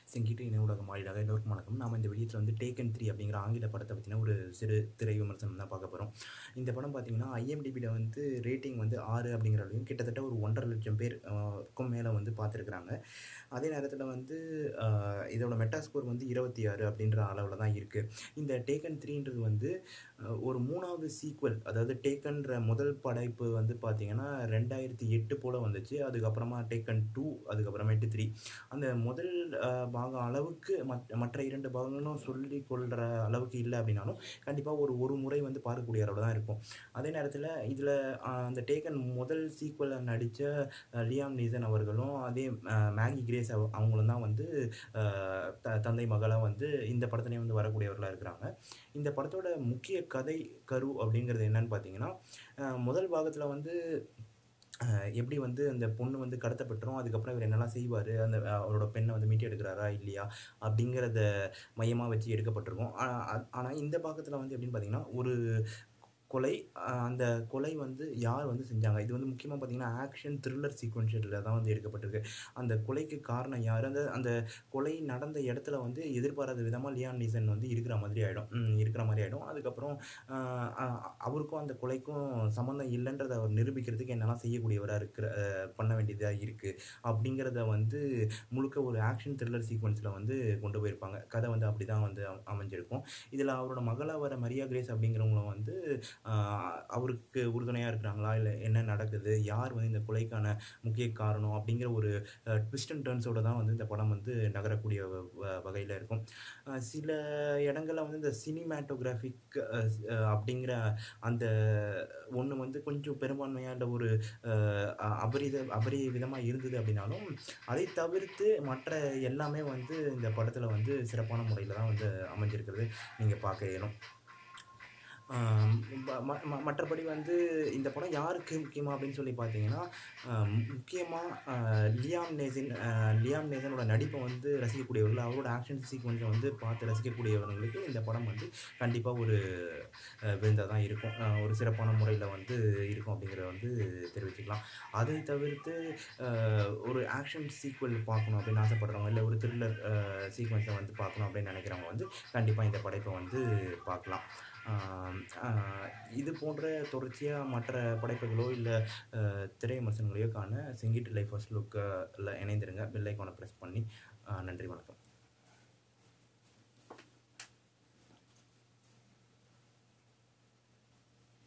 செங்கிட்டு இணை ஊடகம் வாயிலாக எல்லோருக்கும் வணக்கம் நாம் இந்த வீடியோவில் வந்து டேக்கன் த்ரீ அப்படிங்கிற ஆங்கில படத்தை பற்றின ஒரு சிறு திரை விமர்சனம் தான் பார்க்க போகிறோம் இந்த படம் பார்த்தீங்கன்னா ஐஎம்டிபியில் வந்து ரேட்டிங் வந்து ஆறு அப்படிங்கிற அளவையும் கிட்டத்தட்ட ஒரு ஒன்றரை லட்சம் பேர் ஆஹ், க்கும் மேலே வந்து பார்த்துருக்குறாங்க அதே நேரத்தில் வந்து ஆஹ், இதோட மெட்டா ஸ்கோர் வந்து இருபத்தி ஆறு அப்படின்ற அளவில் தான் இருக்குது இந்த டேக்கன் த்ரீன்றது வந்து ஆஹ், ஒரு மூணாவது சீக்வல் அதாவது டேக்கன்ற முதல் படைப்பு வந்து பார்த்தீங்கன்னா ரெண்டாயிரத்தி எட்டு போல் வந்துச்சு அதுக்கப்புறமா டேக்கன் டூ அதுக்கப்புறமேட்டு த்ரீ அந்த முதல் ஆஹ், பாகம் அளவுக்கு மற்ற மற்ற இரண்டு பாகங்களும் சொல்லி கொள்கிற அளவுக்கு இல்லை அப்படின்னாலும் கண்டிப்பாக ஒரு ஒரு முறை வந்து பார்க்கக்கூடிய அளவில் தான் இருக்கும் அதே நேரத்தில் இதில் அந்த டேக்கன் முதல் சீக்வலில் நடித்த லியாம் நீசன் அவர்களும் அதே ஆஹ், மேகி கிரேஸ் அவ- அவங்களும் தான் வந்து ஆஹ், த தந்தை மகளாக வந்து இந்த படத்துலேயும் வந்து வரக்கூடியவர்களாக இருக்கிறாங்க இந்த படத்தோட முக்கிய கதை கரு அப்படிங்கிறது என்னன்னு பார்த்தீங்கன்னா ஆஹ், முதல் பாகத்தில் வந்து ஆஹ், எப்படி வந்து அந்த பொண்ணு வந்து கடத்தப்பட்டுரும் அதுக்கப்புறம் இவர் என்னெல்லாம் செய்வார் அந்த ஆஹ், அவரோட பெண்ணை வந்து மீட்டு எடுக்கிறாரா இல்லையா அப்படிங்கிறத மையமாக வச்சு எடுக்கப்பட்டிருக்கும் ஆனால் இந்த பாகத்தில் வந்து எப்படின்னு பார்த்தீங்கன்னா ஒரு கொலை ஆஹ், அந்த கொலை வந்து யார் வந்து செஞ்சாங்க இது வந்து முக்கியமாக பார்த்தீங்கன்னா ஆக்ஷன் த்ரில்லர் சீக்வன்ஷியலில் தான் வந்து எடுக்கப்பட்டிருக்கு அந்த கொலைக்கு காரணம் யார் அந்த அந்த கொலை நடந்த இடத்துல வந்து எதிர்பாராத விதமாக லியான் நீசன் வந்து இருக்கிற மாதிரி ஆகிடும் இருக்கிற மாதிரி ஆகிடும் அதுக்கப்புறம் ஆஹ், ஆஹ், அவருக்கும் அந்த கொலைக்கும் சம்மந்தம் இல்லைன்றதை அவர் நிரூபிக்கிறதுக்கு என்னெல்லாம் செய்யக்கூடியவராக இருக்கிற ஆஹ், பண்ண வேண்டியதாக இருக்குது அப்படிங்கிறத வந்து முழுக்க ஒரு ஆக்ஷன் த்ரில்லர் சீக்வன்ஸில் வந்து கொண்டு போயிருப்பாங்க கதை வந்து அப்படி தான் வந்து அம- அமைஞ்சிருக்கும் இதில் அவரோட மகளாக வர மரியா கிரேஸ் அப்படிங்கிறவங்க வந்து ஆஹ், அவருக்கு உறுதுணையாக இருக்கிறாங்களா இல்லை என்ன நடக்குது யார் வந்து இந்த கொலைக்கான முக்கிய காரணம் அப்படிங்கிற ஒரு ட்விஸ்ட் அண்ட் டர்ன்ஸோட தான் வந்து இந்த படம் வந்து நகரக்கூடிய வகையில் இருக்கும் அஹ் சில இடங்களில் வந்து இந்த சினிமேட்டோகிராஃபிக் அப்படிங்கிற அந்த ஒன்று வந்து கொஞ்சம் பெரும்பான்மையாக இல்லை ஒரு அஹ், அ- அபரித அபரிவிதமாக இருந்தது அப்படின்னாலும் அதை தவிர்த்து மற்ற எல்லாமே வந்து இந்த படத்தில் வந்து சிறப்பான முறையில் தான் வந்து அமைஞ்சிருக்கிறது நீங்கள் பார்க்க இயலும் ஆம், ம- ம- ம- மற்றபடி வந்து இந்த படம் யாருக்கு முக்கியமாக அப்படின்னு சொல்லி பார்த்தீங்கன்னா முக்கியமாக லியாம் நேசன் ஆஹ், லியாம் நேசனோட நடிப்பை வந்து ரசிக்கக்கூடியவர்கள் அவரோட ஆக்ஷன் சீக்வன்ஸை வந்து பார்த்து ரசிக்கக்கூடியவர்களுக்கு இந்த படம் வந்து கண்டிப்பாக ஒரு விருந்தாக தான் இருக்கும் ஆஹ், ஒரு சிறப்பான முறையில் வந்து இருக்கும் அப்படிங்கிறத வந்து தெரிவிச்சுக்கலாம் அதை தவிர்த்து ஆஹ், ஒரு ஆக்ஷன் சீக்வல் பார்க்கணும் அப்படின்னு ஆசைப்படுறவங்க இல்லை ஒரு த்ரில்லர் சீக்வன்ஸை வந்து பார்க்கணும் அப்படின்னு நினைக்கிறவங்க வந்து கண்டிப்பாக இந்த படைப்பை வந்து பார்க்கலாம் ஆம், ஆஹ், இது போன்ற தொடர்ச்சியாக மற்ற படைப்புகளோ இல்லை திரை விமர்சனங்களையோ காண செங்கிட்டு லைஃப் ஃபர்ஸ்ட் லுக்கில் இணைந்திருங்க பெல் ஐக்கானை ப்ரெஸ் பண்ணி ஆஹ், நன்றி வணக்கம்